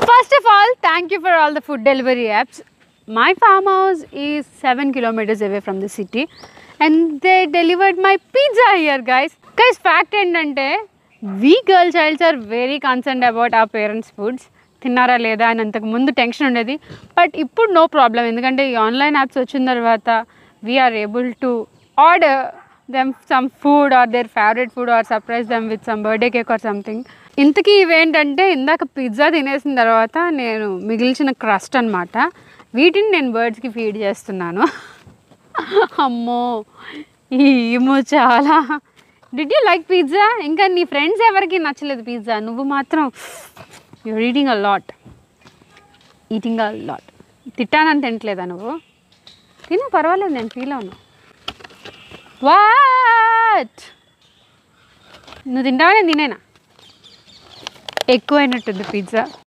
First of all, thank you for all the food delivery apps. My farmhouse is 7 kilometers away from the city and they delivered my pizza here, guys. Guys, fact ఏంటంటే we girl childs are very concerned about uh parents foods తిన్నారా లేదా అని అంతకు ముందు tension ఉండేది but ఇప్పుడు no problem ఎందుకంటే ఈ ఆన్లైన్ యాప్స్ వచ్చిన తర్వాత we are able to order them some food or their favourite food or surprise them with some birthday cake or something ఇంతకీ ఇవేంటంటే ఇందాక పిజ్జా తినేసిన తర్వాత నేను మిగిల్చిన క్రస్ట్ అనమాట వీటిని నేను బర్డ్స్కి ఫీడ్ చేస్తున్నాను అమ్మో ఏమో చాలా డిడ్ యూ లైక్ పిజ్జా ఇంకా నీ ఫ్రెండ్స్ ఎవరికి నచ్చలేదు పిజ్జా నువ్వు మాత్రం you're eating a lot eating a lot తిట్టానని తినట్లేదా నువ్వు తిను పర్వాలేదు నేను ఫీల్ అవును వాట్ నువ్వు తింటావా నేను తినేనా ఎక్కువైనట్టుంది పిజ్జా